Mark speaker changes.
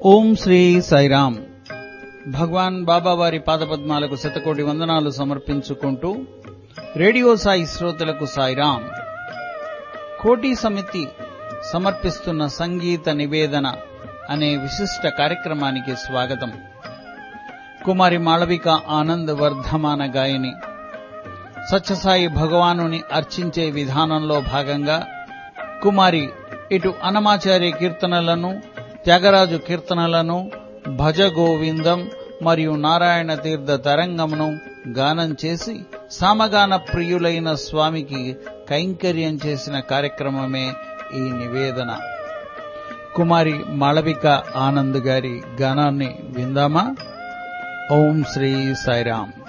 Speaker 1: ఓం శ్రీ సాయిరామ్ భగవాన్ బాబావారి పాదపద్మాలకు శతకోటి వందనాలు సమర్పించుకుంటూ రేడియో సాయి శ్రోతలకు సాయిరామ్ కోటి సమితి సమర్పిస్తున్న సంగీత నివేదన అనే విశిష్ట కార్యక్రమానికి స్వాగతం కుమారి మాళవిక ఆనంద్ వర్ధమాన గాయని సత్యసాయి భగవానుని అర్చించే విధానంలో భాగంగా కుమారి ఇటు అనమాచార్య కీర్తనలను త్యాగరాజు కీర్తనలను భజ గోవిందం మరియు నారాయణ తీర్థ తరంగమును గానం చేసి సామగాన ప్రియులైన స్వామికి కైంకర్యం చేసిన కార్యక్రమమే ఈ నివేదన కుమారి మాళవిక ఆనంద్ గారి గానాన్ని విందామా ఓం శ్రీ సాయిరామ్